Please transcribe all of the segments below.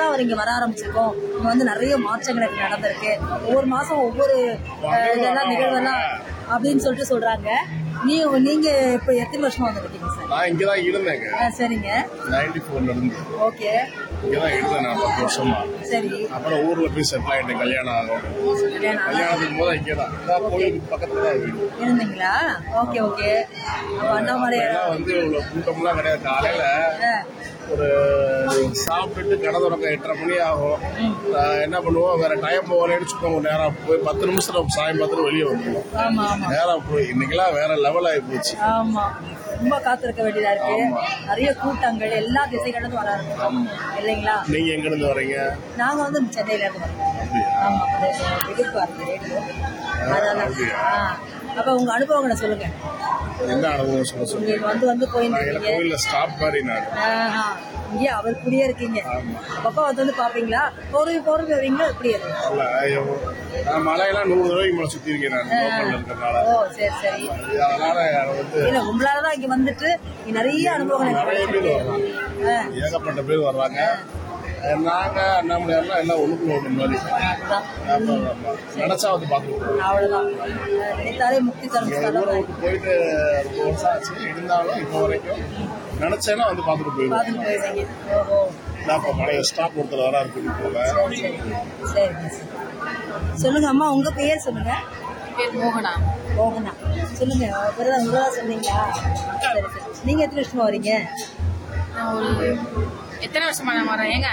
அவர் இங்க வர ஆரம்பிச்சிருக்கோம் இங்க வந்து நிறைய மாற்றங்கள் எனக்கு நடந்திருக்கு ஒவ்வொரு மாசம் ஒவ்வொரு அஹ், இதெல்லாம் நிகழ்வெல்லாம் அப்படின்னு சொல்லிட்டு சொல்றாங்க நீ நீங்க இப்ப எத்தனை வருஷமா வந்துருக்கீங்க சார் நான் இங்கதான் இருந்தேங்க ஆ, சரிங்க நைன்டி ஃபோர்ல இருந்து ஓகே இங்கதான் இருந்தேன் நான் பத்து வருஷமா சரி அப்புறம் ஊர்ல போய் செட்டில் ஆயிட்டேன் கல்யாணம் ஆகும் கல்யாணம் ஆனா- கல்யாணத்துக்கு போது இங்கதான் நான் கோயிலுக்கு பக்கத்துல தான் வீடு இருந்தீங்களா ஓகே ஓகே அப்ப அண்ணாமலை அதெல்லாம் வந்து இவ்வளவு கூட்டம்லாம் கிடையாது காலையில ஆ, ஒரு சாப்பிட்டுட்டு கடை திறக்க எட்டரை மணி ஆகும் நான் என்ன பண்ணுவோம் வேற டைம் போகலன்னு சுத்தம் நேரம் போய் பத்து நிமிஷத்துல சாயம் பார்த்துட்டு வெளியே வந்துடுவோம் ஆமா ஆமா நேரம் போய் இன்னைக்கெல்லாம் வேற லெவல் ஆகி போச்சு ஆமா ரொம்ப காத்திருக்க வேண்டியதா இருக்கு நிறைய கூட்டங்கள் எல்லா திசைகளிலும் இருந்து வர ஆரம்பிச்சோம் இல்லைங்களா நீங்க எங்க இருந்து வர்றீங்க நாங்க வந்து சென்னையில இருந்து வரோம் அப்படியா? ஆமா எதிர்பார்க்கு ரேடியோ அதனால அப்படியா? ஆ. அப்ப உங்க அனுபவங்களை சொல்லுங்க என்ன அனுபவம் சொல்ல சொல்லுங்க உங்களுக்கு வந்து வந்து போயிட்டு நான் எனக்கு இருக்கீங்க கோயில்ல ஸ்டாப் மாதிரி நான் ஆஹா. இங்கே அவர் கூடயே இருக்கீங்க ஆமா. அப்பப்ப வந்து வந்து பாப்பீங்களா போறது போறது வரீங்களா எப்படி அது இல்ல, எவ்வளவு- நான் மலையெல்லாம் நூறு தடவைக்கு மேல சுத்தி இருக்கேன் நான் லோக்கல்ல இருக்கிறதுனால ஓ சரி சரி அதனால வந்து இல்ல உங்களாலதான் இங்க வந்துட்டு இங்க நிறைய அனுபவங்கள் நிறைய எனக்கு பேர் வர்றாங்க ஆ. ஏகப்பட்ட பேர் வர்றாங்க நாங்க அண்ணாமலையார்லாம் எல்லாம் ஒண்ணுக்குள்ள ஒண்ணு மாதிரி அதுதான். ஆமா, ஆமா. நினைச்சா வந்து பாத்துருக்கோம் அவ்வளவுதான் நினைத்தாலே முக்தி தரும் ஸ்தலம் ஊரை விட்டு போயிட்டு ரொம்ப வருஷம் ஆச்சு இருந்தாலும் இப்போ வரைக்கும் நினைச்சேன்னா வந்து பாத்துட்டு போயிடுவோம் பார்த்துட்டு போயிருந்தீங்க ஓஹோ நான் இப்ப பழைய ஸ்டாப் ஒருத்தர் வரா இருக்கு போவேன் சரி சரி சரி சொல்லுங்க அம்மா உங்க பேர் சொல்லுங்க பேர் மோகனா மோகனா சொல்லுங்க பிறகு உங்களா சொன்னீங்களா சரி சரி நீங்க எத்தனை வருஷமா வரீங்க நான் ஒரு எத்தனை வருஷமா நான் வரேன் ஏங்க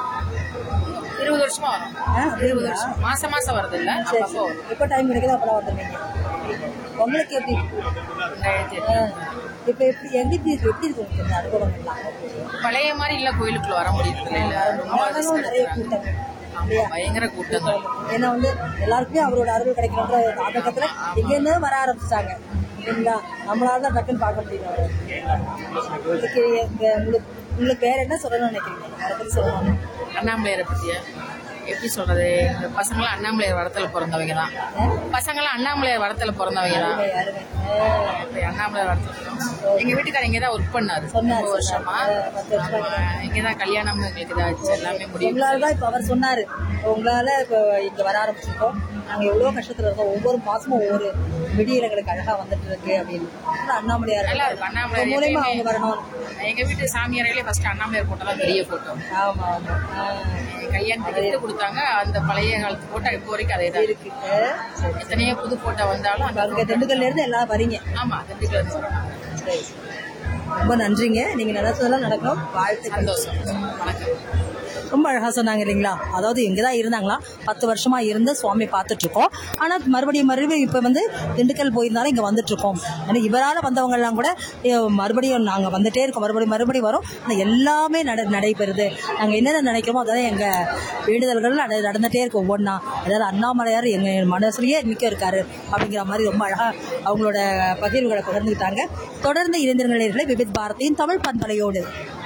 இருபது வருஷமா வரும் ஆ, இருபது அப்படிங்களா? வருஷம் மாசம் மாசம் வருது இல்ல சரி அப்பப்போ சரி எப்போ டைம் கிடைக்குதோ அப்பதான் வந்துருவீங்க உங்களுக்கு எப்படி ரெண்டாயிரத்தி ஆ, எட்டு. இப்ப எப்படி எப்படி இருக்கு எப்படி இருக்கு உங்களுக்கு இந்த அனுபவங்கள்லாம் பழைய மாதிரி இல்ல கோயிலுக்குள்ள வர முடியறது இல்ல ரொம்ப ஆனாலும் risk நிறைய எடுக்கிறாங்க. கூட்டங்கள் ஆமா, இல்லையா? பயங்கர கூட்டங்கள் ஏன்னா வந்து எல்லாருக்குமே அவரோட அருள் கிடைக்கணுன்ற ஒரு ஆதங்கத்துல எங்கேருந்து வர ஆரம்பிச்சிட்டாங்க இல்லைங்களா நம்மளால தான் டக்குன்னு பார்க்க முடியும் அவரை. இதுக்கு இந்த உங்களுக்கு உங்களுக்கு வேற என்ன சொல்லணும்னு நினைக்கிறீங்க அதை பத்தி சொல்லணும் அண்ணாமலையாரை பத்தியா எப்படி சொல்றது இந்த பசங்களாம் அண்ணாமலையார் வரத்துல பிறந்தவங்க தான் பசங்களாம் அண்ணாமலையார் வரத்துல பிறந்தவங்க தான் அருமை, அருமை. ஆ, இப்படி அண்ணாமலையார் வரத்துல பிறந்தவங்க. எங்க வீட்டுக்காரர் இங்க தான் ஒர்க் பண்ணாரு சொன்னாரு, ரொம்ப வருஷமா சொன்னாரு. ஆ, பத்து வருஷமா இங்க ஆஹ் இங்கதான் கல்யாணம் எங்களுக்கு இதாச்சு எல்லாமே முடியும் உங்களால தான் இப்ப அவர் சொன்னாரு உங்களால இப்ப இங்க வர ஆரம்பிச்சிருக்கோம் நாங்க எவ்வளவு கஷ்டத்துல இருக்கோம் ஒவ்வொரு மாசமும் ஒவ்வொரு விடியல் எங்களுக்கு அழகா வந்துட்டு இருக்கு அப்படின்னு ஆனா அண்ணாமலையார் நல்லா இருக்கும் அண்ணாமலையார் உங்க மூலியமா அவங்க எப்பயுமே- வரணும் எங்க வீட்டு சாமியாரையிலே ஃபர்ஸ்ட் அண்ணாமலையார் போட்டோ தான் பெரிய போட்டோ ஆமா ஆமா ஆ, கல்யாணத்துக்கு எடுத்து கொடுத்தாங்க அந்த பழைய காலத்து போட்டோ இப்போ வரைக்கும் அதே தான் இருக்கு ஆ, சரி. எத்தனையோ புது போட்டோ வந்தாலும் இப்ப அந்த அங்க திண்டுக்கல்ல இருந்து எல்லாம் வரீங்க ஆமா திண்டுக்கல் இருந்து வரோம். சரி ரொம்ப நன்றிங்க நீங்க நினைச்சதெல்லாம் நடக்கும் வாழ்த்துக்கள் சந்தோஷம் வணக்கம் ரொம்ப அழகா சொன்னாங்க இல்லைங்களா அதாவது இங்கே தான் இருந்தாங்களா பத்து வருஷமா இருந்து சுவாமி பார்த்துட்டு இருக்கோம் ஆனா மறுபடியும் மறுபடியும் இப்போ வந்து திண்டுக்கல் போயிருந்தாலும் இங்க வந்துட்டு இருக்கோம் ஏன்னா இவரால வந்தவங்க எல்லாம் கூட "ஏ, மறுபடியும் நாங்க வந்துட்டே இருக்கோம் மறுபடியும் மறுபடியும் வரோம் ஆனா எல்லாமே நட நடைபெறுது நாங்க என்னென்ன நினைக்கிறோமோ அதான் எங்க வேண்டுதல்கள் நட- நடந்துட்டே இருக்கு ஒவ்வொன்றா அதாவது அண்ணாமலையார் எங்க மனசுலயே நிக்க இருக்காரு அப்படிங்கிற மாதிரி ரொம்ப அழகா அவங்களோட பகிர்வுகளை பகிர்ந்துக்கிட்டாங்க தொடர்ந்து இளைஞர்களே விபித் பாரதியின் தமிழ் பண்பலையோடு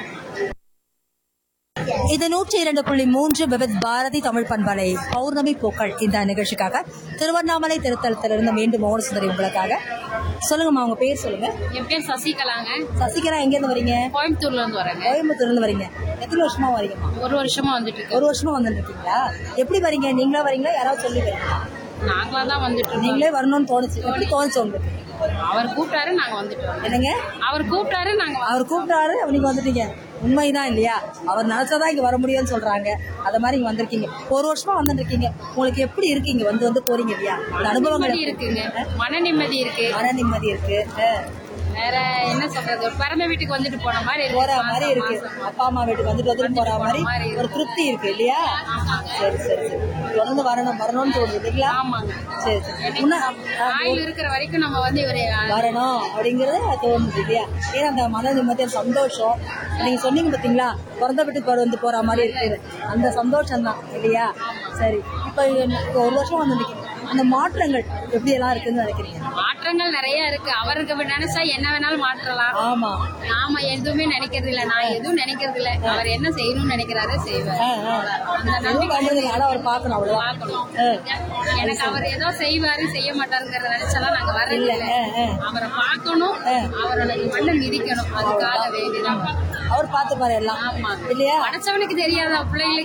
இது நூற்றி இரண்டு புள்ளி மூன்று விவித் பாரதி தமிழ் பண்பலை பௌர்ணமி பூக்கள் இந்த நிகழ்ச்சிக்காக திருவண்ணாமலை திருத்தலத்திலிருந்து மீண்டும் மோகன சுந்தரி உங்களுக்காக சொல்லுங்கம்மா உங்க பேர் சொல்லுங்க என் பேர் சசிகலாங்க சசிகலா எங்க இருந்து வரீங்க கோயம்புத்தூர்ல இருந்து வரேங்க கோயம்புத்தூர்ல இருந்து வரீங்க எத்தனை வருஷமா வரீங்கம்மா ஒரு வருஷமா வந்துட்டு இருக்கோம் ஒரு வருஷமா வந்துட்டு இருக்கீங்களா எப்படி வரீங்க நீங்களா வரீங்களா யாராவது சொல்லி வரீங்களா நாங்களா தான் வந்துட்டு இருக்கோம் நீங்களே வரணும்னு தோணுச்சு எப்படி தோணுச்சு உங்களுக்கு அவர் கூப்பிட்டாரு நாங்க வந்துட்டு வரோம் என்னங்க அவர் கூப்பிட்டாரு நாங்க வந்தோம். அவர் கூப்பிட்டாரு நீங்க வந்துட்டீங்க உண்மைதான் இல்லையா அவர் நினைச்சாதான் இங்க வர முடியும்னு சொல்றாங்க அத மாதிரி இங்க வந்திருக்கீங்க ஒரு வருஷமா வந்துட்டு இருக்கீங்க உங்களுக்கு எப்படி இருக்கு இங்க வந்து வந்து போறீங்க இல்லையா இந்த அனுபவங்கள் நிம்மதி இருக்குங்க மன நிம்மதி இருக்கு மன நிம்மதி இருக்கு அஹ், வேற என்ன சொல்றது ஒரு பிறந்த வீட்டுக்கு வந்துட்டு போன மாதிரி இருக்கு போற மாதிரி இருக்கு அப்பா அம்மா வீட்டுக்கு வந்துட்டு வந்துட்டு போற மாதிரி ஒரு திருப்தி இருக்கு இல்லையா சரி சரி சரி தொடர்ந்து வரணும் வரணும்னு தோணுது இல்லைங்களா ஆமாங்க சரி சரி முன்ன- ஆ, ஆயில் இருக்கிற வரைக்கும் நம்ம வந்து இவரை வரணும் அப்படிங்கறது தோணுது இல்லையா ஏன்னா அந்த மன நிம்மதி அந்த சந்தோஷம் நீங்க சொன்னீங்க பாத்தீங்களா பிறந்த வீட்டுக்கு வந்து போற மாதிரி இருக்குது அந்த சந்தோஷம் தான் இல்லையா சரி இப்ப இப்ப ஒரு வருஷம் வந்து நிக்கிறீங்க. அந்த மாற்றங்கள் எப்படி எல்லாம் இருக்குன்னு நினைக்கிறீங்க மாற்றங்கள் நிறைய இருக்கு அவருக்கு நினைச்சா என்ன வேணாலும் மாற்றலாம் ஆமா நாம எதுவுமே நினைக்கிறது இல்ல நான் எதுவும் நினைக்கிறது இல்ல அவர் என்ன செய்யணும்னு நினைக்கிறாரு செய்வார் ஆ, ஆ. அந்த எதுவும் நம்பிக்கை பண்றது ஆனா அவர் பார்க்கணும் அவ்வளவுதான் பார்க்கணும் ஆ. எனக்கு அவர் ஏதோ செய்வாரு செய்ய மாட்டாருங்கிறத நினைச்சாலாம் நாங்க வரல இல்ல, ஆ, ஆ. அவரை பார்க்கணும் அவரோட மண்ணை மிதிக்கணும் அதுக்காக வேண்டிதான் அவர் பார்த்துப்பாரு எல்லாம் ஆமா இல்லையா படைச்சவனுக்கு தெரியாதா பிள்ளைங்களுக்கு